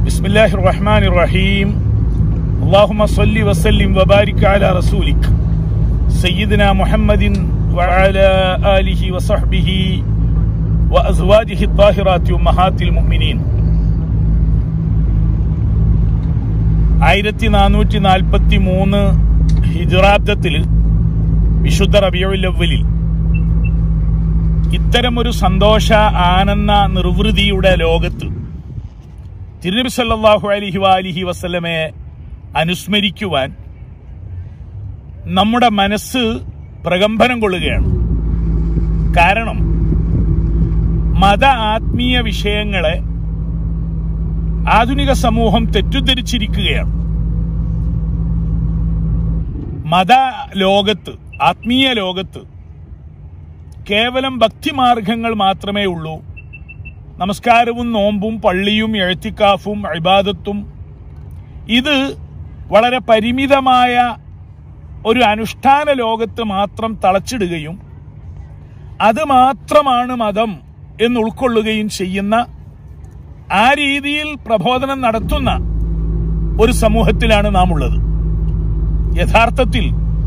بسم الله الرحمن الرحيم اللهم صل وسلم وبارك على رسولك سيدنا محمد وعلى آله وصحبه وأزواجه الطاهرات أمهات المؤمنين ആയിരത്തി നാനൂറ്റി നാൽപ്പത്തി മൂന്ന് ഹിജറാബ്ദത്തിൽ വിശുദ്ധ റബിയുല്ലവലിൽ ഇത്തരമൊരു സന്തോഷ ആനന്ദ നിർവൃതിയുടെ ലോകത്ത് തിരുനബി സല്ലല്ലാഹു അലൈഹി വാലിഹി വസല്ലമയെ അനുസ്മരിക്കുവാൻ നമ്മുടെ മനസ്സ് പ്രകമ്പനം കൊള്ളുകയാണ് കാരണം മത ആത്മീയ വിഷയങ്ങളെ ആധുനിക സമൂഹം തെറ്റിദ്ധരിച്ചിരിക്കുകയാണ് മത ലോകത്ത് ആത്മീയ ലോകത്ത് കേവലം ഭക്തിമാർഗങ്ങൾ മാത്രമേ ഉള്ളൂ നമസ്കാരവും നോമ്പും പള്ളിയും എഴുത്തിക്കാഫും അഭിബാദത്തും ഇത് വളരെ പരിമിതമായ ഒരു അനുഷ്ഠാന ലോകത്ത് മാത്രം തളച്ചിടുകയും അത് മാത്രമാണ് മതം എന്ന് ഉൾക്കൊള്ളുകയും ചെയ്യുന്ന ആ രീതിയിൽ പ്രബോധനം നടത്തുന്ന ഒരു സമൂഹത്തിലാണ് നാം ഉള്ളത് യഥാർത്ഥത്തിൽ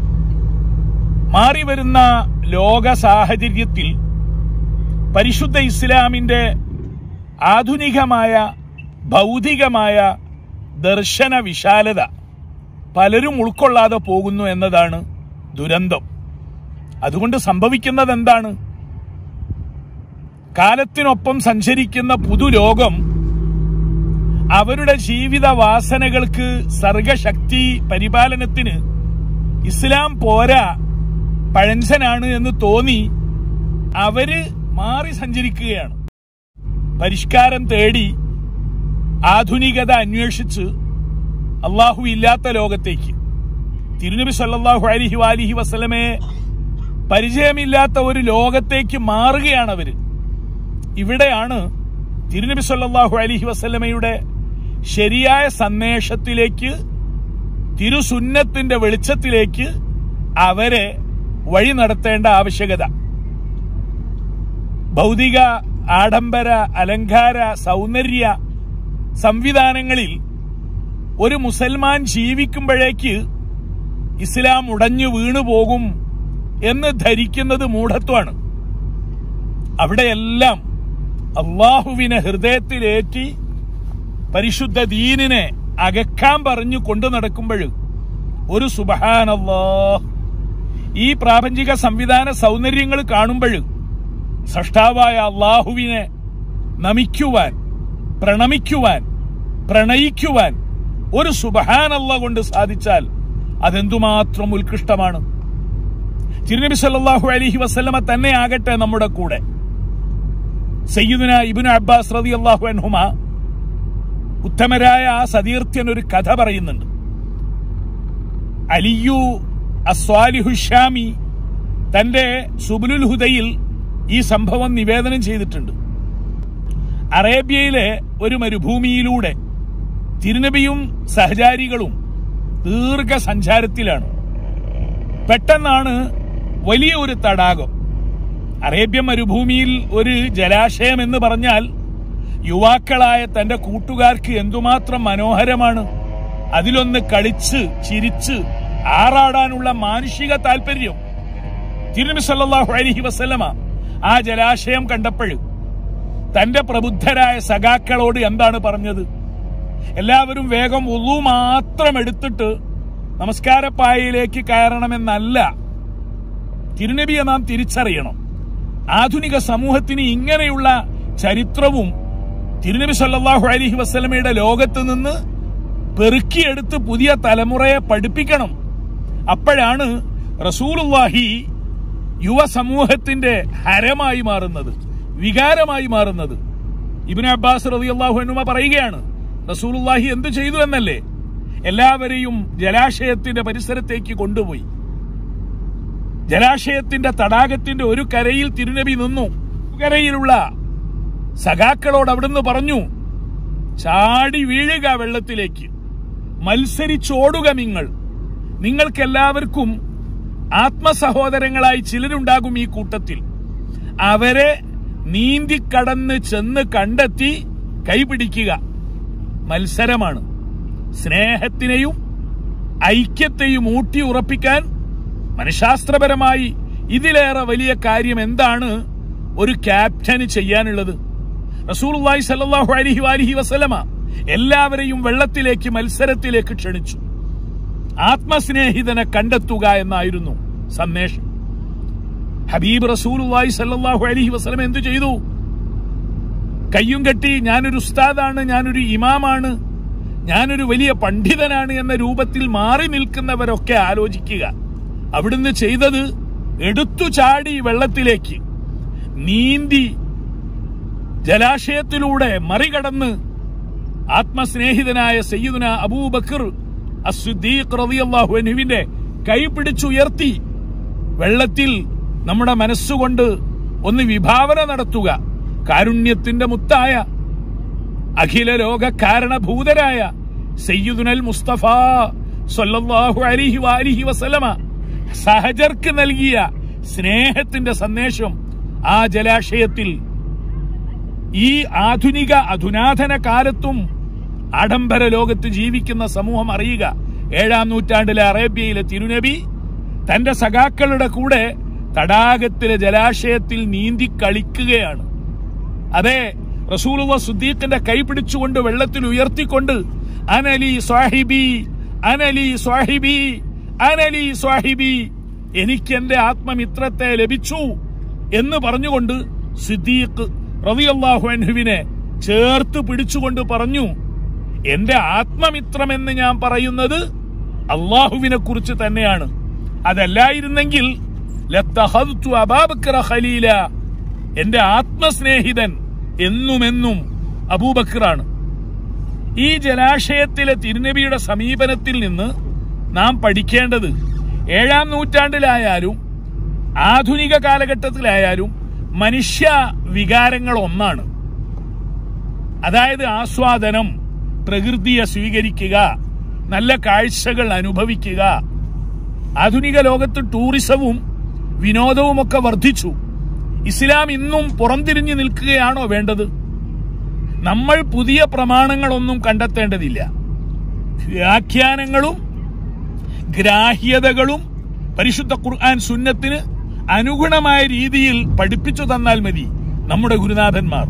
മാറി വരുന്ന ലോക സാഹചര്യത്തിൽ പരിശുദ്ധ ഇസ്ലാമിന്റെ ആധുനികമായ ഭൗതികമായ ദർശന വിശാലത പലരും ഉൾക്കൊള്ളാതെ പോകുന്നു എന്നതാണ് ദുരന്തം അതുകൊണ്ട് സംഭവിക്കുന്നത് എന്താണ് കാലത്തിനൊപ്പം സഞ്ചരിക്കുന്ന പുതുലോകം അവരുടെ ജീവിത വാസനകൾക്ക് സർഗശക്തി പരിപാലനത്തിന് ഇസ്ലാം പോരാ പഴഞ്ചനാണ് എന്ന് തോന്നി അവര് മാറി സഞ്ചരിക്കുകയാണ് പരിഷ്കാരം തേടി ആധുനികത അന്വേഷിച്ച് അള്ളാഹു ഇല്ലാത്ത ലോകത്തേക്ക് തിരുനബി സല്ലല്ലാഹു അലൈഹി വാലിഹി വസല്ലമയെ പരിചയമില്ലാത്ത ഒരു ലോകത്തേക്ക് മാറുകയാണ് അവര് ഇവിടെയാണ് തിരുനബി സല്ലല്ലാഹു അലൈഹി വസല്ലമയുടെ ശരിയായ സന്ദേശത്തിലേക്ക് തിരുസുന്നത്തിന്റെ വെളിച്ചത്തിലേക്ക് അവരെ വഴി നടത്തേണ്ട ആവശ്യകത ഭൗതിക ആഡംബര അലങ്കാര സൗന്ദര്യ സംവിധാനങ്ങളിൽ ഒരു മുസൽമാൻ ജീവിക്കുമ്പോഴേക്ക് ഇസ്ലാം ഉടഞ്ഞു വീണു പോകും എന്ന് ധരിക്കുന്നത് മൂഢത്വമാണ് അവിടെയെല്ലാം അള്ളാഹുവിനെ ഹൃദയത്തിലേറ്റി പരിശുദ്ധ ദീനിനെ അകക്കാൻ പറഞ്ഞു കൊണ്ടു നടക്കുമ്പോൾ ഒരു സുബഹാനല്ലാ ഈ പ്രാപഞ്ചിക സംവിധാന സൗന്ദര്യങ്ങൾ കാണുമ്പോൾ സൃഷ്ടാവായ അള്ളാഹുവിനെ നമിക്കുവാൻ പ്രണമിക്കുവാൻ പ്രണയിക്കുവാൻ ഒരു സുബഹാനല്ല കൊണ്ട് സാധിച്ചാൽ അതെന്തുമാത്രം ഉത്കൃഷ്ടമാണ് തിരുനബി സല്ലല്ലാഹു അലൈഹി വസല്ലമ തന്നെ ആകട്ടെ നമ്മുടെ കൂടെ സയ്യിദുന ഇബ്നു അബ്ബാസ് റളിയല്ലാഹു അൻഹുമ ഉത്തമരായ ആ സതീർത്ഥ്യൻ ഒരു കഥ പറയുന്നുണ്ട് അലിയു അസ്വാലിഹു ഷാമി തന്റെ സുബുലുൽ ഹുദയിൽ ഈ സംഭവം നിവേദനം ചെയ്തിട്ടുണ്ട് അറേബ്യയിലെ ഒരു മരുഭൂമിയിലൂടെ തിരുനബിയും സഹചാരികളും ദീർഘസഞ്ചാരത്തിലാണ് പെട്ടെന്നാണ് വലിയ ഒരു തടാകം അറേബ്യൻ മരുഭൂമിയിൽ ഒരു ജലാശയം എന്ന് പറഞ്ഞാൽ യുവാക്കളായ തന്റെ കൂട്ടുകാർക്ക് എന്തുമാത്രം മനോഹരമാണ് അതിലൊന്ന് കളിച്ച് ചിരിച്ച് ആറാടാനുള്ള മാനുഷിക താല്പര്യം തിരുനബി സല്ലല്ലാഹു അലൈഹി വസല്ലമ ആ ജലാശയം കണ്ടപ്പോൾ തന്റെ പ്രബുദ്ധരായ സഖാക്കളോട് എന്താണ് പറഞ്ഞത് എല്ലാവരും വേഗം ഉള്ളു മാത്രം എടുത്തിട്ട് നമസ്കാരപ്പായയിലേക്ക് കയറണമെന്നല്ല തിരുനബിയെ നാം തിരിച്ചറിയണം ആധുനിക സമൂഹത്തിന് ഇങ്ങനെയുള്ള ചരിത്രവും തിരുനബി സല്ലല്ലാഹു അലൈഹി വസല്ലമയുടെ ലോകത്ത് നിന്ന് പെറുക്കിയെടുത്ത് പുതിയ തലമുറയെ പഠിപ്പിക്കണം അപ്പോഴാണ് റസൂലുള്ളാഹി യുവ സമൂഹത്തിന്റെ ഹരമായി മാറുന്നത് വികാരമായി മാറുന്നത് ഇബിൻ അബ്ബാസ് റളിയല്ലാഹു അൻഹുമ പറയുകയാണ് റസൂലുള്ളാഹി എന്ത് ചെയ്തു എന്നല്ലേ എല്ലാവരെയും ജലാശയത്തിന്റെ പരിസരത്തേക്ക് കൊണ്ടുപോയി ജലാശയത്തിന്റെ തടാകത്തിന്റെ ഒരു കരയിൽ തിരുനബി നിന്നു കരയിലുള്ള സഖാക്കളോട് അവിടുന്ന് പറഞ്ഞു ചാടി വീഴുക വെള്ളത്തിലേക്ക് മത്സരിച്ചോടുക നിങ്ങൾ നിങ്ങൾക്കെല്ലാവർക്കും ആത്മസഹോദരങ്ങളായി ചിലരുണ്ടാകും ഈ കൂട്ടത്തിൽ അവരെ നീന്തിക്കടന്ന് ചെന്ന് കണ്ടെത്തി കൈപിടിക്കുക മത്സരമാണ് സ്നേഹത്തിനെയും ഐക്യത്തെയും ഊട്ടി ഉറപ്പിക്കാൻ മനഃശാസ്ത്രപരമായി ഇതിലേറെ വലിയ കാര്യം എന്താണ് ഒരു ക്യാപ്റ്റന് ചെയ്യാനുള്ളത് റസൂലുള്ളാഹി സല്ലല്ലാഹു അലൈഹി വാലിഹി വസല്ലമ എല്ലാവരെയും വെള്ളത്തിലേക്ക് മത്സരത്തിലേക്ക് ക്ഷണിച്ചു ആത്മസ്നേഹിതനെ കണ്ടെത്തുക എന്നായിരുന്നു സന്ദേശം ഹബീബ് റസൂലുള്ളാഹി സല്ലല്ലാഹു അലൈഹി വസല്ലം എന്തു ചെയ്തു കയ്യും കെട്ടി ഞാനൊരു ഉസ്താദാണ് ഞാനൊരു ഇമാമാണ് ഞാനൊരു വലിയ പണ്ഡിതനാണ് എന്ന രൂപത്തിൽ മാറി നിൽക്കുന്നവരൊക്കെ ആലോചിക്കുക അവിടുന്ന് ചെയ്തത് എടുത്തു ചാടി വെള്ളത്തിലേക്ക് നീന്തി ജലാശയത്തിലൂടെ മറികടന്ന് ആത്മസ്നേഹിതനായ സയ്യിദുന അബൂബക്കർ അസ്സുദ്ദീഖ് റളിയല്ലാഹു അൻഹുവിന്റെ കൈ പിടിച്ചുയർത്തി വെള്ളത്തിൽ നമ്മുടെ മനസ്സുകൊണ്ട് ഒന്ന് വിഭാവന നടത്തുക കാരുണ്യത്തിന്റെ മുത്തായ അഖില ലോക കാരണഭൂതരായ സയ്യിദുനൽ മുസ്തഫ സല്ലല്ലാഹു അലൈഹി വാലിഹി വസല്ലമ സഹജർക്ക് നൽകിയ സ്നേഹത്തിന്റെ സന്ദേശം ആ ജലാശയത്തിൽ ഈ ആധുനിക അധുനാഥന കാലത്തും ആഡംബര ലോകത്ത് ജീവിക്കുന്ന സമൂഹം അറിയുക ഏഴാം നൂറ്റാണ്ടിലെ അറേബ്യയിലെ തിരുനബി തന്റെ സഖാക്കളുടെ കൂടെ തടാകത്തിലെ ജലാശയത്തിൽ നീന്തി കളിക്കുകയാണ് അതെ റസൂലുള്ള സുദ്ദീഖിന്റെ കൈ പിടിച്ചുകൊണ്ട് വെള്ളത്തിൽ ഉയർത്തിക്കൊണ്ട് അനലി സ്വാഹിബി അനലി സ്വാഹിബി അനലി സ്വാഹിബി എനിക്ക് എന്റെ ആത്മമിത്രത്തെ ലഭിച്ചു എന്ന് പറഞ്ഞുകൊണ്ട് സിദ്ദീഖ് റളിയല്ലാഹു അൻഹുവിനെ ചേർത്ത് പിടിച്ചുകൊണ്ട് പറഞ്ഞു എന്റെ ആത്മമിത്രമെന്ന് ഞാൻ പറയുന്നത് അള്ളാഹുവിനെ കുറിച്ച് തന്നെയാണ് അതല്ലായിരുന്നെങ്കിൽ ലത്തഹദ്തു അബാബക്കറ ഖലീല എന്റെ ആത്മസ്നേഹിതൻ എന്നുമെന്നും അബൂബക്കറാണ് ഈ ജലാശയത്തിലെ തിരുനബിയുടെ സമീപനത്തിൽ നിന്ന് നാം പഠിക്കേണ്ടത് ഏഴാം നൂറ്റാണ്ടിലായാലും ആധുനിക കാലഘട്ടത്തിലായാലും മനുഷ്യ വികാരങ്ങൾ ഒന്നാണ് അതായത് ആസ്വാദനം പ്രകൃതിയെ സ്വീകരിക്കുക നല്ല കാഴ്ചകൾ അനുഭവിക്കുക ആധുനിക ലോകത്ത് ടൂറിസവും വിനോദവുമൊക്കെ വർദ്ധിച്ചു ഇസ്ലാം ഇന്നും പുറംതിരിഞ്ഞു നിൽക്കുകയാണോ വേണ്ടത് നമ്മൾ പുതിയ പ്രമാണങ്ങളൊന്നും കണ്ടെത്തേണ്ടതില്ല വ്യാഖ്യാനങ്ങളും ഗ്രാഹ്യതകളും പരിശുദ്ധ ഖുർആൻ സുന്നത്തിന് അനുഗുണമായ രീതിയിൽ പഠിപ്പിച്ചു തന്നാൽ മതി നമ്മുടെ ഗുരുനാഥന്മാർ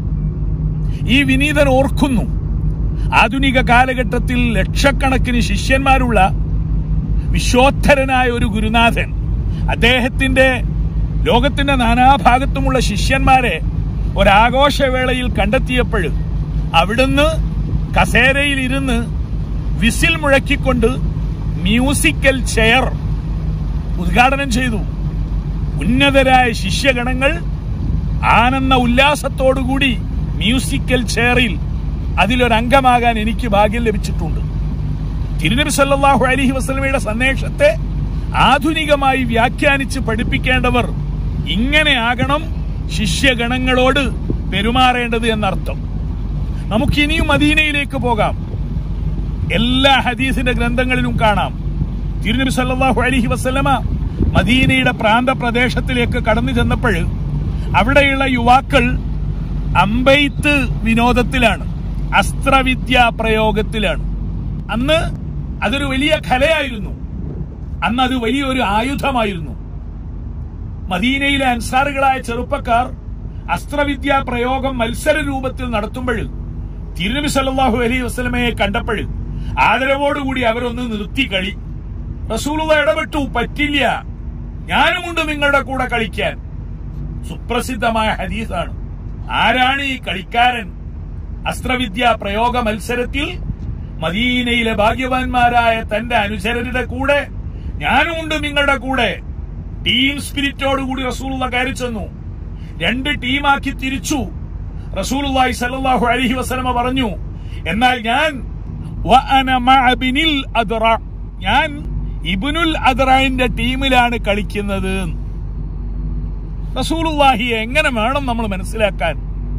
ഈ വിനീതൻ ഓർക്കുന്നു ആധുനിക കാലഘട്ടത്തിൽ ലക്ഷക്കണക്കിന് ശിഷ്യന്മാരുള്ള വിശ്വോത്തരനായ ഒരു ഗുരുനാഥൻ അദ്ദേഹത്തിന്റെ ലോകത്തിന്റെ നാനാഭാഗത്തുമുള്ള ശിഷ്യന്മാരെ ഒരാഘോഷവേളയിൽ കണ്ടെത്തിയപ്പോൾ അവിടുന്ന് കസേരയിൽ ഇരുന്ന് വിസിൽ മുഴക്കിക്കൊണ്ട് മ്യൂസിക്കൽ ചെയർ ഉദ്ഘാടനം ചെയ്തു ഉന്നതരായ ശിഷ്യഗണങ്ങൾ ആനന്ദ ഉല്ലാസത്തോടുകൂടി മ്യൂസിക്കൽ ചെയറിൽ അതിലൊരംഗമാകാൻ എനിക്ക് ഭാഗ്യം ലഭിച്ചിട്ടുണ്ട് തിരുനബി സല്ലല്ലാഹു അലൈഹി വസല്ലമയുടെ സന്ദേശത്തെ ആധുനികമായി വ്യാഖ്യാനിച്ച് പഠിപ്പിക്കേണ്ടവർ ഇങ്ങനെയാകണം ശിഷ്യഗണങ്ങളോട് പെരുമാറേണ്ടത് എന്നർത്ഥം നമുക്കിനിയും മദീനയിലേക്ക് പോകാം എല്ലാ ഹദീസിന്റെ ഗ്രന്ഥങ്ങളിലും കാണാം തിരുനബി സല്ലല്ലാഹു അലൈഹി വസല്ലമ മദീനയുടെ പ്രാന്തപ്രദേശത്തിലേക്ക് കടന്നു ചെന്നപ്പോൾ അവിടെയുള്ള യുവാക്കൾ അമ്പെയ്ത്ത് വിനോദത്തിലാണ് അസ്ത്രവിദ്യാ പ്രയോഗത്തിലാണ് അന്ന് അതൊരു വലിയ കലയായിരുന്നു അന്ന് അത് വലിയൊരു ആയുധമായിരുന്നു മദീനയിലെ അൻസാറുകളായ ചെറുപ്പക്കാർ അസ്ത്രവിദ്യാ പ്രയോഗം മത്സര രൂപത്തിൽ നടത്തുമ്പോൾ തിരുനബി സല്ലല്ലാഹു അലൈഹി വസല്ലമയെ കണ്ടപ്പോൾ ആദരവോടുകൂടി അവരൊന്ന് നിർത്തി കളി റസൂലുള്ള ഇടപെട്ടു പറ്റില്ല ഞാനുമുണ്ട് നിങ്ങളുടെ കൂടെ കളിക്കാൻ സുപ്രസിദ്ധമായ ഹദീസാണ് ആരാണ് ഈ കളിക്കാരൻ അസ്ത്രവിദ്യാ പ്രയോഗ മത്സരത്തിൽ മദീനയിലെ ഭാഗ്യവാന്മാരായ തന്റെ അനുചരരുടെ കൂടെ ഞാനുമുണ്ട് നിങ്ങളുടെ കൂടെ ടീം സ്പിരിറ്റോടുകൂടി റസൂലുള്ള കയറി ചെന്നു രണ്ട് ടീമാക്കി തിരിച്ചു റസൂലുള്ളാഹി സല്ലല്ലാഹു അലൈഹി വസല്ലമ പറഞ്ഞു എന്നാൽ ഞാൻ വഅന മഅ ബിനിൽ അദ്റ ഞാൻ ഇബ്നുൽ അദ്റൈന്റെ ടീമിലാണ് കളിക്കുന്നത് റസൂലുള്ളാഹിയെ എങ്ങനെ വേണം നമ്മൾ മനസ്സിലാക്കാൻ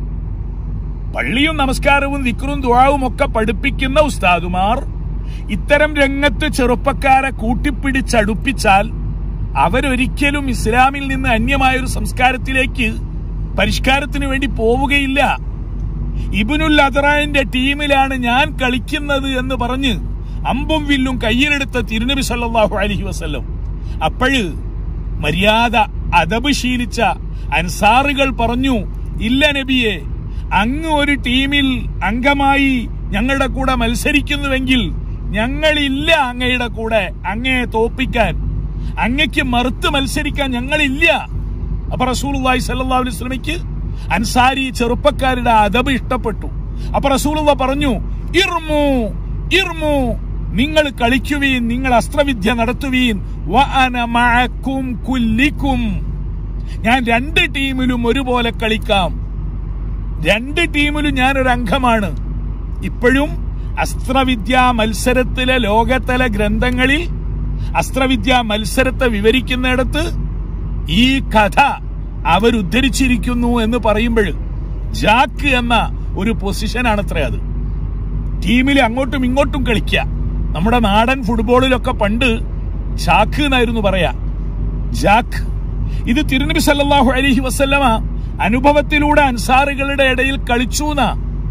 പള്ളിയും നമസ്കാരവും ദിക്റും ദുആവും ഒക്കെ പഠിപ്പിക്കുന്ന ഉസ്താദുമാർ ഇത്തരം രംഗത്ത് ചെറുപ്പക്കാരെ കൂട്ടിപ്പിടിച്ചടുപ്പിച്ചാൽ അവരൊരിക്കലും ഇസ്ലാമിൽ നിന്ന് അന്യമായ ഒരു സംസ്കാരത്തിലേക്ക് പരിഷ്കാരത്തിന് വേണ്ടി പോവുകയില്ല ഇബിനുൽ അദ്റാന്റെ ടീമിലാണ് ഞാൻ കളിക്കുന്നത് എന്ന് പറഞ്ഞ് അമ്പും വില്ലും കയ്യിലെടുത്ത തിരുനബി സല്ലല്ലാഹു അലൈഹി വസല്ലം അപ്പോഴ് മര്യാദ അദബ് ശീലിച്ച അൻസാറുകൾ പറഞ്ഞു ഇല്ല നബിയെ അങ്ങ് ഒരു ടീമിൽ അംഗമായി ഞങ്ങളുടെ കൂടെ മത്സരിക്കുന്നുവെങ്കിൽ ഞങ്ങളില്ല അങ്ങയുടെ കൂടെ അങ്ങയെ തോപ്പിക്കാൻ അങ്ങയ്ക്ക് മറുത്ത് മത്സരിക്കാൻ ഞങ്ങളില്ല അപ്പൊ റസൂലുള്ളാഹി സല്ലല്ലാഹു അലൈഹി വസല്ലമയ്ക്ക് അൻസാരി ചെറുപ്പക്കാരുടെ അദബ് ഇഷ്ടപ്പെട്ടു അപ്പൊ റസൂലുള്ള പറഞ്ഞു ഇർമു ഇർമു നിങ്ങൾ കളിക്കുവീൻ നിങ്ങൾ അസ്ത്രവിദ്യ നടത്തുവീൻ വഅന മഅക്കും കുല്ലിക്കും ഞാൻ രണ്ട് ടീമിലും ഒരുപോലെ കളിക്കാം രണ്ട് ടീമിലും ഞാനൊരു അംഗമാണ് ഇപ്പോഴും അസ്ത്രവിദ്യാ മത്സരത്തിലെ ലോകതല ഗ്രന്ഥങ്ങളിൽ അസ്ത്രവിദ്യാ മത്സരത്തെ വിവരിക്കുന്നിടത്ത് ഈ കഥ അവരുദ്ധരിച്ചിരിക്കുന്നു എന്ന് പറയുമ്പോൾ ജാക്ക് എന്ന ഒരു പൊസിഷനാണത്രേ അത് ടീമിൽ അങ്ങോട്ടും ഇങ്ങോട്ടും കളിക്കുക നമ്മുടെ നാടൻ ഫുട്ബോളിലൊക്കെ പണ്ട് ഷാക്ക് എന്നായിരുന്നു പറയാ ജാക്ക് ഇത് തിരുനബി സല്ലല്ലാഹു അലൈഹി വസല്ലമ അനുഭവത്തിലൂടെ അൻസാറുകളുടെ ഇടയിൽ കളിച്ചു എന്നാ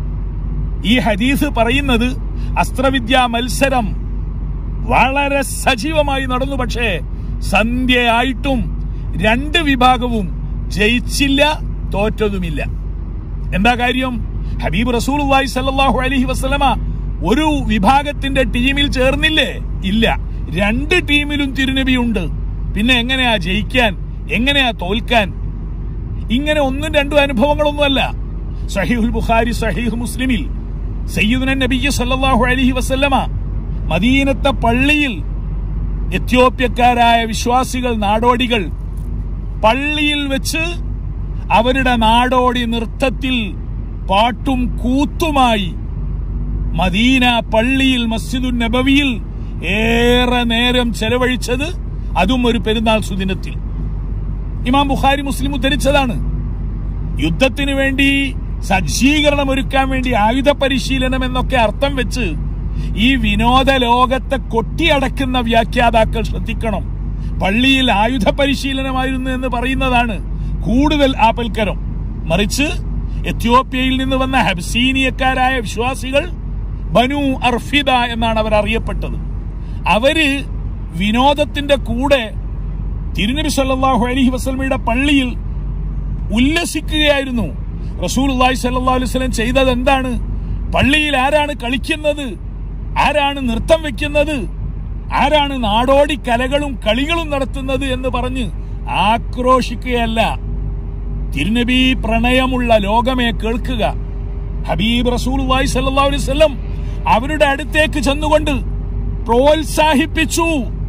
ഈ ഹദീസ് പറയുന്നത് അസ്ത്രവിദ്യാ മത്സരം വളരെ സജീവമായി നടന്നു പക്ഷേ സന്ധ്യയായിട്ടും രണ്ട് വിഭാഗവും ജയിച്ചില്ല തോറ്റതുമില്ല എന്താ കാര്യം ഹബീബ് റസൂലുള്ളാഹി സല്ലല്ലാഹു അലൈഹി വസല്ലമ ഒരു വിഭാഗത്തിന്റെ ടീമിൽ ചേർന്നില്ലേ ഇല്ല രണ്ട് ടീമിലും തിരുനബിയുണ്ട് പിന്നെ എങ്ങനെയാ ജയിക്കാൻ എങ്ങനെയാ തോൽക്കാൻ ഇങ്ങനെ ഒന്നും രണ്ടും അനുഭവങ്ങളൊന്നുമല്ല സഹീഹുൽ ബുഖാരി സഹീഹ് മുസ്ലിമിൽ സയ്യിദുന നബിയ്യ സല്ലല്ലാഹു അലൈഹി വസല്ലമ മദീനത്തെ പള്ളിയിൽ എത്യോപ്യക്കാരായ വിശ്വാസികൾ നാടോടികൾ പള്ളിയിൽ വെച്ച് അവരുടെ നാടോടി നൃത്തത്തിൽ പാട്ടും കൂത്തുമായി മദീന പള്ളിയിൽ മസ്ജിദുൻ നബവിയിൽ ഏറെ നേരം ചെലവഴിച്ചത് അതും ഒരു പെരുന്നാൾ സുദിനത്തിൽ ഇമാം ബുഖാരി മുസ്ലിം ഉദ്ധരിച്ചതാണ് യുദ്ധത്തിന് വേണ്ടി സജ്ജീകരണം ഒരുക്കാൻ വേണ്ടി ആയുധ പരിശീലനം എന്നൊക്കെ അർത്ഥം വെച്ച് ഈ വിനോദ ലോകത്തെ കൊട്ടിയടക്കുന്ന വ്യാഖ്യാതാക്കൾ ശ്രദ്ധിക്കണം പള്ളിയിൽ ആയുധ പരിശീലനമായിരുന്നു എന്ന് പറയുന്നതാണ് കൂടുതൽ ആപൽക്കരം മറിച്ച് എത്യോപ്യയിൽ നിന്ന് വന്ന ഹബ്സീനിയക്കാരായ വിശ്വാസികൾ ബനു അർഫിദ എന്നാണ് അവർ അറിയപ്പെട്ടത് അവര് വിനോദത്തിന്റെ കൂടെ തിരുനബി സല്ലല്ലാഹു അലൈഹി വസല്ലമയുടെ പള്ളിയിൽ ഉല്ലസിക്കുകയായിരുന്നു റസൂലുള്ളാഹി സല്ലല്ലാഹു അലൈഹി വസല്ലം ചെയ്തത് എന്താണ് പള്ളിയിൽ ആരാണ് കളിക്കുന്നത് ആരാണ് നൃത്തം വെക്കുന്നത് ആരാണ് നാടോടി കലകളും കളികളും നടത്തുന്നത് എന്ന് പറഞ്ഞ് ആക്രോശിക്കുകയല്ല തിരുനബി പ്രണയമുള്ള ലോകമേ കേൾക്കുക ഹബീബ് റസൂലുള്ളാഹി സല്ലല്ലാഹു അലൈഹി വസല്ലം അവരുടെ അടുത്തേക്ക് ചെന്നുകൊണ്ട് പ്രോത്സാഹിപ്പിച്ചു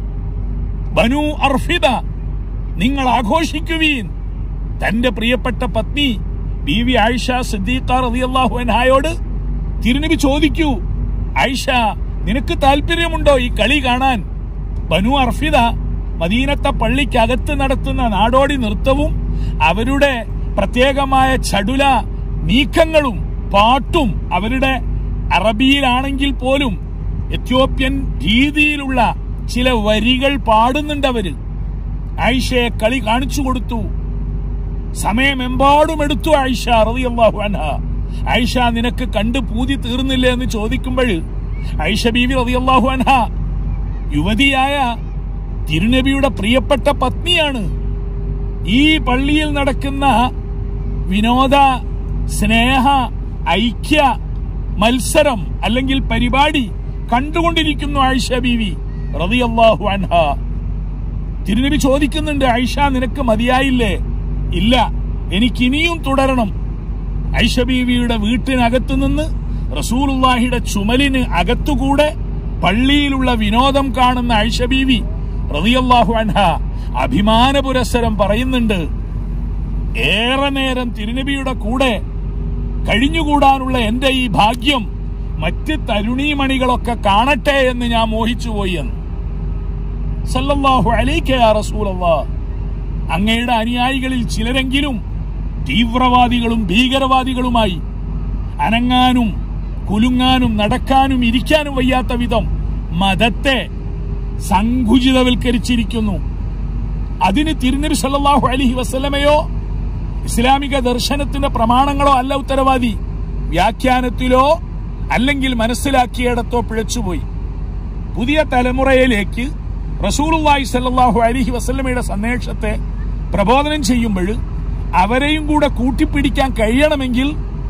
ബനു അർഫിദ നിങ്ങൾ ആഘോഷിക്കുവീൻ തന്റെ പ്രിയപ്പെട്ട പത്നി ബി വി ആയിഷ സിദ്ദീഖ റളിയല്ലാഹു അൻഹായോട് തിരുനബി ചോദിക്കൂ ആയിഷ നിനക്ക് താല്പര്യമുണ്ടോ ഈ കളി കാണാൻ ബനു അർഫിദ മദീനത്തെ പള്ളിക്കകത്ത് നടത്തുന്ന നാടോടി നൃത്തവും അവരുടെ പ്രത്യേകമായ ചടുല നീക്കങ്ങളും പാട്ടും അവരുടെ അറബിയിലാണെങ്കിൽ പോലും എത്യോപ്യൻ രീതിയിലുള്ള ചില വരികൾ പാടുന്നുണ്ട് അവര് ആയിഷയെ കളി കാണിച്ചു കൊടുത്തു സമയമെമ്പാടും എടുത്തു ആയിഷ റളിയല്ലാഹു അൻഹ ആയിഷ നിനക്ക് കണ്ട് പൂതി തീർന്നില്ലേ എന്ന് ചോദിക്കുമ്പോൾ ആയിഷ ബീവി റളിയല്ലാഹു അൻഹ യുവതിയായ തിരുനബിയുടെ പ്രിയപ്പെട്ട പത്നിയാണ് ഈ പള്ളിയിൽ നടക്കുന്ന വിനോദ സ്നേഹ ഐക്യ മത്സരം അല്ലെങ്കിൽ പരിപാടി കണ്ടുകൊണ്ടിരിക്കുന്നു ആയിഷ ബീവി റളിയല്ലാഹു അൻഹ തിരുനബി ചോദിക്കുന്നുണ്ട് ആയിഷ നിനക്ക് മതിയായില്ലേ ഇല്ല എനിക്കിനിയും തുടരണം ഐഷ ബീവിയുടെ വീട്ടിനകത്തു നിന്ന് റസൂലുള്ളാഹിയുടെ ചുമലിന് അകത്തുകൂടെ പള്ളിയിലുള്ള വിനോദം കാണുന്ന ഐഷ ബീവി റളിയല്ലാഹു അൻഹ അഭിമാന പുരസ്സരം പറയുന്നുണ്ട് ഏറെ നേരം തിരുനബിയുടെ കൂടെ കഴിഞ്ഞുകൂടാനുള്ള എന്റെ ഈ ഭാഗ്യം മറ്റ് തരുണീമണികളൊക്കെ കാണട്ടെ എന്ന് ഞാൻ മോഹിച്ചുപോയി എന്ന് സല്ലല്ലാഹു അലൈക യാ റസൂലല്ലാഹ് അങ്ങയുടെ അനുയായികളിൽ ചിലരെങ്കിലും തീവ്രവാദികളും ഭീകരവാദികളുമായി അനങ്ങാനും കുലുങ്ങാനും നടക്കാനും ഇരിക്കാനും വയ്യാത്ത വിധം മതത്തെ സങ്കുചിതവൽക്കരിച്ചിരിക്കുന്നു അതിന് തിരുനബി സല്ലല്ലാഹു അലൈഹി വസല്ലമയോ ഇസ്ലാമിക ദർശനത്തിന്റെ പ്രമാണങ്ങളോ അല്ല ഉത്തരവാദി വ്യാഖ്യാനത്തിലോ അല്ലെങ്കിൽ മനസ്സിലാക്കിയിടത്തോ പിഴച്ചുപോയി പുതിയ തലമുറയിലേക്ക് റസൂലുള്ളാഹി സല്ലല്ലാഹു അലൈഹി വസല്ലമയുടെ സന്ദേശത്തെ പ്രബോധനം ചെയ്യുമ്പോൾ അവരെയും കൂടെ കൂട്ടിപ്പിടിക്കാൻ കഴിയണമെങ്കിൽ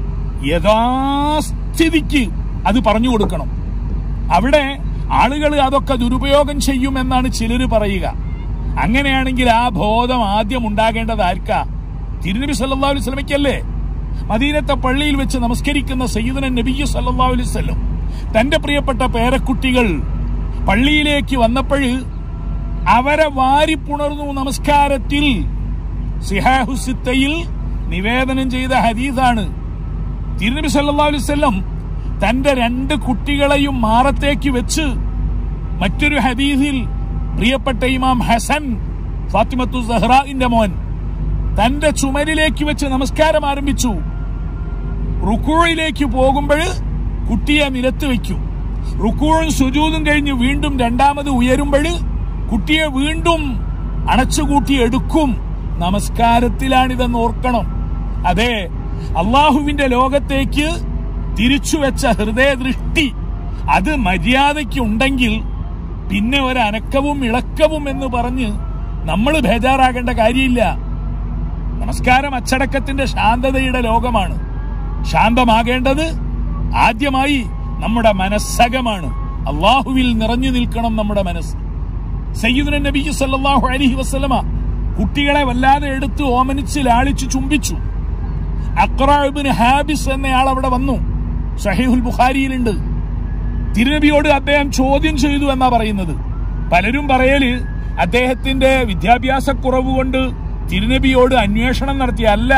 യഥാസ്ഥിതിക്ക് അത് പറഞ്ഞു കൊടുക്കണം അവിടെ ആളുകൾ അതൊക്കെ ദുരുപയോഗം ചെയ്യുമെന്നാണ് ചിലര് പറയുക അങ്ങനെയാണെങ്കിൽ ആ ബോധം ആദ്യം ഉണ്ടാകേണ്ടത് ആർക്കാ തിരുനബി സല്ലല്ലാഹു അലൈഹി വസല്ലമയ്ക്കല്ലേ മദീനത്തെ പള്ളിയിൽ വെച്ച് നമസ്കരിക്കുന്ന സയ്യിദന നബിയു സല്ലല്ലാഹു അലൈഹി വസല്ലം തന്റെ പ്രിയപ്പെട്ട പേരക്കുട്ടികൾ പള്ളിയിലേക്ക് വന്നപ്പോൾ അവരെ വാരിപ്പുണർന്നു നമസ്കാരത്തിൽ സിഹാഹുസിത്തയിൽ നിവേദനം ചെയ്ത ഹദീസാണ് തിരുനബി സല്ലല്ലാഹു അലൈഹി വസല്ലം തന്റെ രണ്ട് കുട്ടികളെയും മാറത്തേക്ക് വെച്ച് മറ്റൊരു ഹദീസിൽ പ്രിയപ്പെട്ട ഇമാം ഹസൻ ഫാത്തിമത്തു സഹ്റാഇന്റെ മോൻ തന്റെ ചുമരിലേക്ക് വെച്ച് നമസ്കാരം ആരംഭിച്ചു റുക്കൂഴിലേക്ക് പോകുമ്പോൾ കുട്ടിയെ നിരത്ത് വെക്കും റുക്കൂഴും സുജൂതും കഴിഞ്ഞ് വീണ്ടും രണ്ടാമത് ഉയരുമ്പോൾ കുട്ടിയെ വീണ്ടും അണച്ചുകൂട്ടി എടുക്കും നമസ്കാരത്തിലാണിതെന്ന് ഓർക്കണം അതെ അള്ളാഹുവിന്റെ ലോകത്തേക്ക് തിരിച്ചുവെച്ച ഹൃദയദൃഷ്ടി അത് മര്യാദയ്ക്ക് ഉണ്ടെങ്കിൽ പിന്നെ ഒരു അനക്കവും ഇളക്കവും എന്ന് പറഞ്ഞ് നമ്മൾ ബേജാറാകേണ്ട കാര്യമില്ല നമസ്കാരം അച്ചടക്കത്തിന്റെ ശാന്തതയുടെ ലോകമാണ് ശാന്തമാകേണ്ടത് ആദ്യമായി നമ്മുടെ മനസ്സകമാണ് അള്ളാഹുവിൽ നിറഞ്ഞു നിൽക്കണം നമ്മുടെ മനസ്സ് സയ്യിദുന നബി സല്ലല്ലാഹു അലൈഹി വസല്ലമ കുട്ടികളെ വല്ലാതെ എടുത്ത് ഓമനിച്ച് ലാളിച്ചു ചുംബിച്ചു അക്രാബിന് ഹാബിസ് എന്നയാൾ അവിടെ വന്നു സഹീഹുൽ ബുഖാരിയിലുണ്ട് തിരുനബിയോട് അദ്ദേഹം ചോദ്യം ചെയ്തു എന്നാ പറയുന്നത് പലരും പറയല് അദ്ദേഹത്തിന്റെ വിദ്യാഭ്യാസക്കുറവ് കൊണ്ട് തിരുനബിയോട് അന്വേഷണം നടത്തിയ അല്ല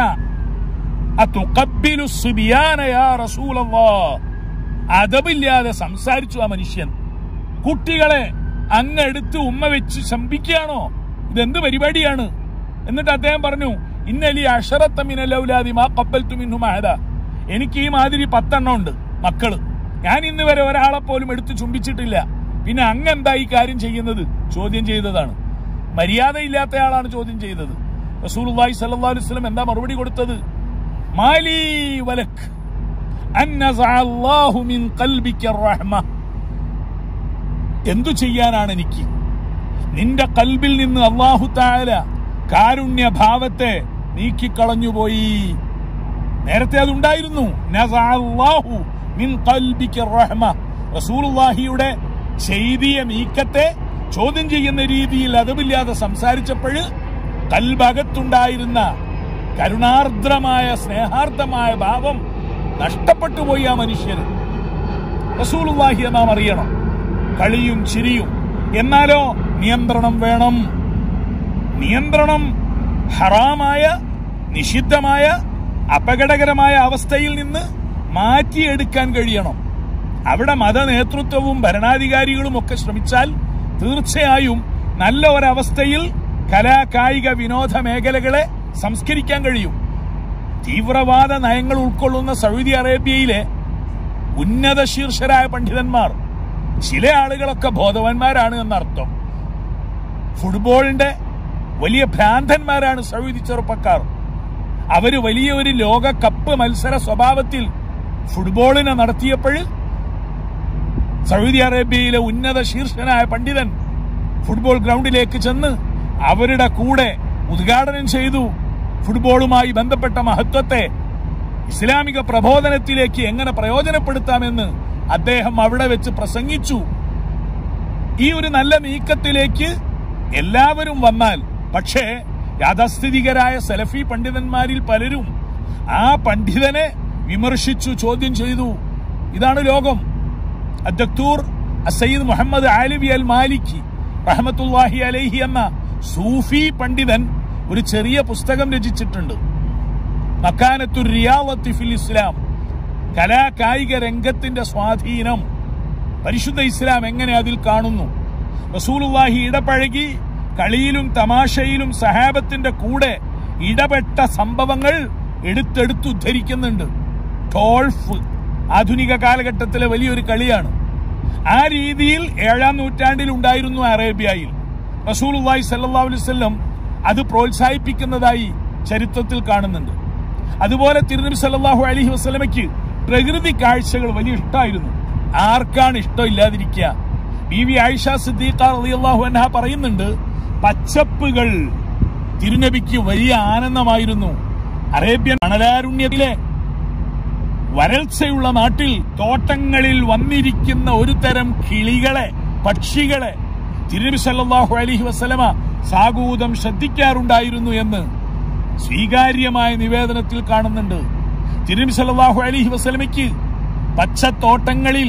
അതുഖബ്ബിലു സുബിയാന യാ റസൂലല്ലാഹ്. അതബില്ലാതെ സംസാരിച്ചു ആ മനുഷ്യൻ കുട്ടികളെ അങ്ങെടുത്ത് ഉമ്മ വെച്ച് ശമ്പിക്കുകയാണോ ഇതെന്ത് പരിപാടിയാണ് എന്നിട്ട് അദ്ദേഹം പറഞ്ഞു ഇന്നലി അഷറത്തമിനലൗലാദി മാ കപ്പൽത്തു മിന്നു മഹദ എനിക്ക് ഈ മാതിരി പത്തെണ്ണം ഉണ്ട് മക്കള് ഞാൻ ഇന്ന് വരെ ഒരാളെ പോലും എടുത്ത് ചുംബിച്ചിട്ടില്ല പിന്നെ അങ്ങ് എന്താ ഈ കാര്യം ചെയ്യുന്നത് ചോദ്യം ചെയ്തതാണ് മര്യാദയില്ലാത്ത ആളാണ് ചോദ്യം ചെയ്തത് റസൂലുള്ളാഹി സ്വല്ലല്ലാഹു അലൈഹി വസല്ലം എന്താ മറുപടി കൊടുത്തത് മാലി വലക് അന്നസഅ അല്ലാഹു മിൻ ഖൽബിക റഹ്മ എന്തു ചെയ്യാനാണ് എനിക്ക് നിന്റെ കൽബിൽ നിന്ന് അള്ളാഹു താല കാരുണ്യ ഭാവത്തെ നീക്കിക്കളഞ്ഞുപോയി നേരത്തെ അതുണ്ടായിരുന്നു നസഅ അല്ലാഹു മിൻ ഖൽബിക റഹ്മ റസൂലുള്ളാഹിയുടെ ചെയ്തിയ നീക്കത്തെ ചോദ്യം ചെയ്യുന്ന രീതിയിൽ അതമില്ലാതെ സംസാരിച്ചപ്പോൾ കൽബകത്തുണ്ടായിരുന്ന കരുണാർദ്രമായ സ്നേഹാർദ്ദമായ ഭാവം നഷ്ടപ്പെട്ടു പോയി ആ മനുഷ്യന് റസൂലുള്ളാഹിയെ നാം അറിയണം കളിയും ചിരിയും എന്നാലോ നിയന്ത്രണം വേണം നിയന്ത്രണം ഹറാമായ നിഷിദ്ധമായ അപകടകരമായ അവസ്ഥയിൽ നിന്ന് മാറ്റിയെടുക്കാൻ കഴിയണം അവിടെ മത നേതൃത്വവും ഭരണാധികാരികളും ഒക്കെ ശ്രമിച്ചാൽ തീർച്ചയായും നല്ല ഒരവസ്ഥയിൽ കലാ കായിക വിനോദ മേഖലകളെ സംസ്കരിക്കാൻ കഴിയും തീവ്രവാദ നയങ്ങൾ ഉൾക്കൊള്ളുന്ന സൗദി അറേബ്യയിലെ ഉന്നത ശീർഷരായ പണ്ഡിതന്മാർ ചില ആളുകളൊക്കെ ബോധവാന്മാരാണ് എന്നർത്ഥം ഫുട്ബോളിന്റെ വലിയ ഭ്രാന്തന്മാരാണ് സൗദി ചെറുപ്പക്കാർ അവര് വലിയ ഒരു ലോക കപ്പ് മത്സര സ്വഭാവത്തിൽ ഫുട്ബോളിനെ നടത്തിയപ്പോൾ സൗദി അറേബ്യയിലെ ഉന്നത ശീർഷനായ പണ്ഡിതൻ ഫുട്ബോൾ ഗ്രൗണ്ടിലേക്ക് ചെന്ന് അവരുടെ കൂടെ ഉദ്ഘാടനം ചെയ്തു ഫുട്ബോളുമായി ബന്ധപ്പെട്ട മഹത്വത്തെ ഇസ്ലാമിക പ്രബോധനത്തിലേക്ക് എങ്ങനെ പ്രയോജനപ്പെടുത്താമെന്ന് അദ്ദേഹം അവിടെ വെച്ച് പ്രസംഗിച്ചു ഈ ഒരു നല്ല നീക്കത്തിലേക്ക് എല്ലാവരും വന്നാൽ പക്ഷേ യാഥാസ്ഥിതികരായ സലഫി പണ്ഡിതന്മാരിൽ പലരും ആ പണ്ഡിതനെ വിമർശിച്ചു ചോദ്യം ചെയ്തു ഇതാണ് ലോകം അദ്ദക്തൂർ സയ്യിദ് മുഹമ്മദ് ആലിബി അൽ മാലിക്കി റഹമത്തുല്ലാഹി അലൈഹി എന്ന സൂഫി പണ്ഡിതൻ ഒരു ചെറിയ പുസ്തകം രചിച്ചിട്ടുണ്ട് മക്കാനത്തു റിയാവത്തി ഫിൽ ഇസ്ലാം കലാ കായിക രംഗത്തിന്റെ സ്വാധീനം പരിശുദ്ധ ഇസ്ലാം എങ്ങനെ അതിൽ കാണുന്നു റസൂലുള്ളാഹി ഇടപഴകി കളിയിലും തമാശയിലും സഹാബത്തിന്റെ കൂടെ ഇടപെട്ട സംഭവങ്ങൾ എടുത്തെടുത്ത് ഉദ്ധരിക്കുന്നുണ്ട് ഗോൾഫ് ആധുനിക കാലഘട്ടത്തിലെ വലിയൊരു കളിയാണ് ആ രീതിയിൽ ഏഴാം നൂറ്റാണ്ടിൽ ഉണ്ടായിരുന്നു അറേബ്യയിൽ റസൂലുള്ളാഹി സല്ലല്ലാഹു അലൈഹി വസല്ലം അത് പ്രോത്സാഹിപ്പിക്കുന്നതായി ചരിത്രത്തിൽ കാണുന്നുണ്ട് അതുപോലെ തിരുനബി സല്ലല്ലാഹു അലൈഹി വസല്ലമയ്ക്ക് പ്രകൃതി കാഴ്ചകൾ വലിയ ഇഷ്ടമായിരുന്നു ആർക്കാണ് ഇഷ്ടം ഇല്ലാതിരിക്കുക ബി വി ആയിഷ സിദ്ദീഖ റളിയല്ലാഹു അൻഹ പറയുന്നുണ്ട് പച്ചപ്പുകൾ തിരുനബിക്ക് വലിയ ആനന്ദമായിരുന്നു അറേബ്യൻ മണലാരുണ്യത്തിലെ വരൾച്ചയുള്ള നാട്ടിൽ തോട്ടങ്ങളിൽ വന്നിരിക്കുന്ന ഒരു തരം കിളികളെ പക്ഷികളെ തിരുനബി സല്ലല്ലാഹു അലൈഹി വസല്ലമ സാഗൂതം ശ്രദ്ധിക്കാറുണ്ടായിരുന്നു എന്ന് സ്വീകാര്യമായ നിവേദനത്തിൽ കാണുന്നുണ്ട് തിരുനബി സല്ലല്ലാഹു അലൈഹി വസല്ലമയ്ക്ക് പച്ചത്തോട്ടങ്ങളിൽ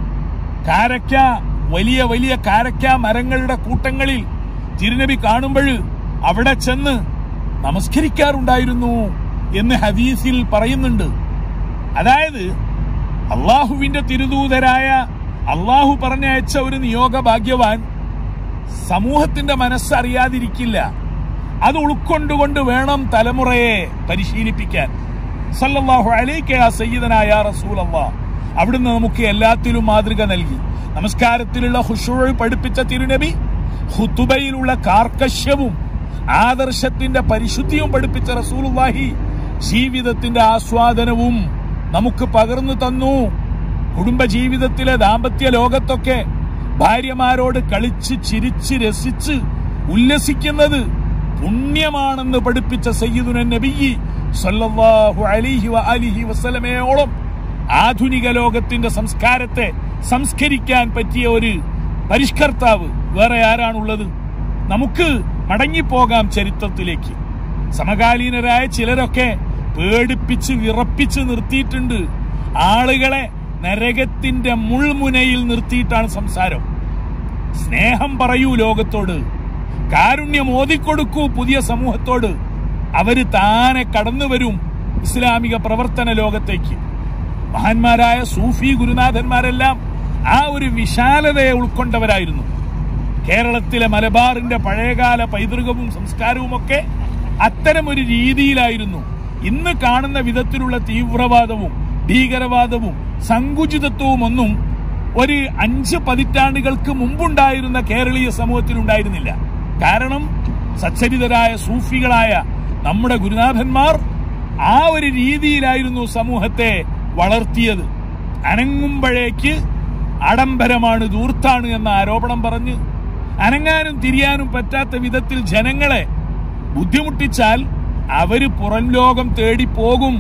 കാരക്ക വലിയ വലിയ കാരക്ക മരങ്ങളുടെ കൂട്ടങ്ങളിൽ തിരുനബി കാണുമ്പോൾ അവിടെ ചെന്ന് നമസ്കരിക്കാറുണ്ടായിരുന്നു എന്ന് ഹദീസിൽ പറയുന്നുണ്ട് അതായത് അള്ളാഹുവിന്റെ തിരുദൂതരായ അള്ളാഹു പറഞ്ഞയച്ച ഒരു നിയോഗ ഭാഗ്യവാൻ സമൂഹത്തിന്റെ മനസ്സറിയാതിരിക്കില്ല അത് ഉൾക്കൊണ്ടുകൊണ്ട് വേണം തലമുറയെ പരിശീലിപ്പിക്കാൻ സല്ലല്ലാഹു അലൈക യാ സയ്യിദനായ റസൂലല്ലാ അവിടുന്ന് നമുക്ക് എല്ലാത്തിലും മാതൃക നൽകി നമസ്കാരത്തിലുള്ള ഹുഷൂഴ് പഠിപ്പിച്ച തിരുനബി ഹുത്തുബയിലുള്ള കാർക്കശ്യവും ആദർശത്തിന്റെ പരിശുദ്ധിയും പഠിപ്പിച്ച റസൂലുള്ളാഹി ജീവിതത്തിന്റെ ആസ്വാദനവും നമുക്ക് പകർന്നു തന്നു കുടുംബജീവിതത്തിലെ ദാമ്പത്യ ലോകത്തൊക്കെ ഭാര്യമാരോട് കളിച്ച് ചിരിച്ച് രസിച്ച് ഉല്ലസിക്കുന്നത് പുണ്യമാണെന്ന് പഠിപ്പിച്ച സയ്യിദുന നബിയി സല്ലല്ലാഹു അലൈഹി വ അലിഹി വസല്ലമയോളം ആധുനിക ലോകത്തിന്റെ സംസ്കാരത്തെ സംസ്കരിക്കാൻ പറ്റിയ ഒരു പരിഷ്കർത്താവ് വേറെ ആരാണുള്ളത് നമുക്ക് മടങ്ങിപ്പോകാം ചരിത്രത്തിലേക്ക് സമകാലീനരായ ചിലരൊക്കെ പേടിപ്പിച്ച് വിറപ്പിച്ച് നിർത്തിയിട്ടുണ്ട് ആളുകളെ നരകത്തിന്റെ മുൾമുനയിൽ നിർത്തിയിട്ടാണ് സംസാരം സ്നേഹം പറയൂ ലോകത്തോട് കാരുണ്യം ഓതിക്കൊടുക്കൂ പുതിയ സമൂഹത്തോട് അവര് താനെ കടന്നു വരും ഇസ്ലാമിക പ്രവർത്തന ലോകത്തേക്ക് മഹാന്മാരായ സൂഫി ഗുരുനാഥന്മാരെല്ലാം ആ ഒരു വിശാലതയെ ഉൾക്കൊണ്ടവരായിരുന്നു കേരളത്തിലെ മലബാറിന്റെ പഴയകാല പൈതൃകവും സംസ്കാരവും ഒക്കെ അത്തരം ഒരു രീതിയിലായിരുന്നു ഇന്ന് കാണുന്ന വിധത്തിലുള്ള തീവ്രവാദവും ഭീകരവാദവും സങ്കുചിതത്വവും ഒന്നും ഒരു അഞ്ച് പതിറ്റാണ്ടുകൾക്ക് മുമ്പുണ്ടായിരുന്ന കേരളീയ സമൂഹത്തിൽ ഉണ്ടായിരുന്നില്ല കാരണം സച്ചരിതരായ സൂഫികളായ നമ്മുടെ ഗുരുനാഥന്മാർ ആ ഒരു രീതിയിലായിരുന്നു സമൂഹത്തെ വളർത്തിയത് അനങ്ങുമ്പോഴേക്ക് ആഡംബരമാണ് ദൂർത്താണ് എന്ന ആരോപണം പറഞ്ഞ് അനങ്ങാനും തിരിയാനും പറ്റാത്ത വിധത്തിൽ ജനങ്ങളെ ബുദ്ധിമുട്ടിച്ചാൽ അവര് പുറം ലോകം തേടി പോകും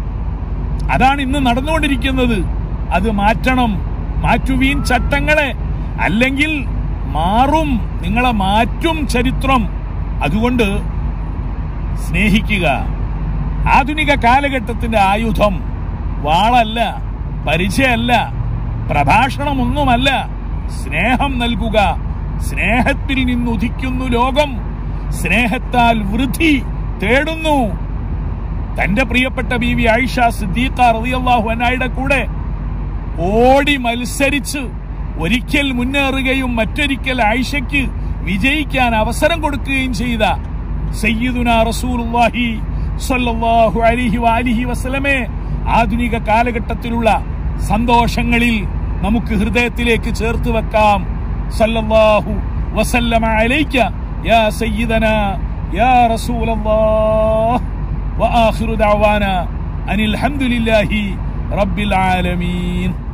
അതാണ് ഇന്ന് നടന്നുകൊണ്ടിരിക്കുന്നത് അത് മാറ്റണം മാറ്റുവീൻ ചട്ടങ്ങളെ അല്ലെങ്കിൽ മാറും നിങ്ങളെ മാറ്റും ചരിത്രം അതുകൊണ്ട് സ്നേഹിക്കുക ആധുനിക കാലഘട്ടത്തിന്റെ ആയുധം വാളല്ല പരിചയമല്ല പ്രഭാഷണമൊന്നുമല്ല സ്നേഹം നൽകുക സ്നേഹത്തിൽ നിന്നുദിക്കുന്നു ലോകം സ്നേഹത്താൽ വൃദ്ധി തേടുന്നു തന്റെ പ്രിയപ്പെട്ട ബീവി ആയിഷ സിദ്ദീഖ റളിയല്ലാഹു അൻഹയുടെ കൂടെ ഓടി മത്സരിച്ച് ഒരിക്കൽ മുന്നേറുകയും മറ്റൊരിക്കൽ ആയിഷയ്ക്ക് വിജയിക്കാൻ അവസരം കൊടുക്കുകയും ചെയ്ത സയ്യിദുന റസൂലുള്ളാഹി സ്വല്ലല്ലാഹു അലൈഹി വാലിഹി വസല്ലമെ ആധുനിക കാലഘട്ടത്തിലുള്ള സന്തോഷങ്ങളിൽ നമുക്ക് ഹൃദയത്തിലേക്ക് ചേർത്ത് വെക്കാം സല്ലല്ലാഹു വസല്ലമ അലൈക യാ സയ്യിദന യാ റസൂലല്ലാഹ് وآخر دعوانا أن الحمد لله رب العالمين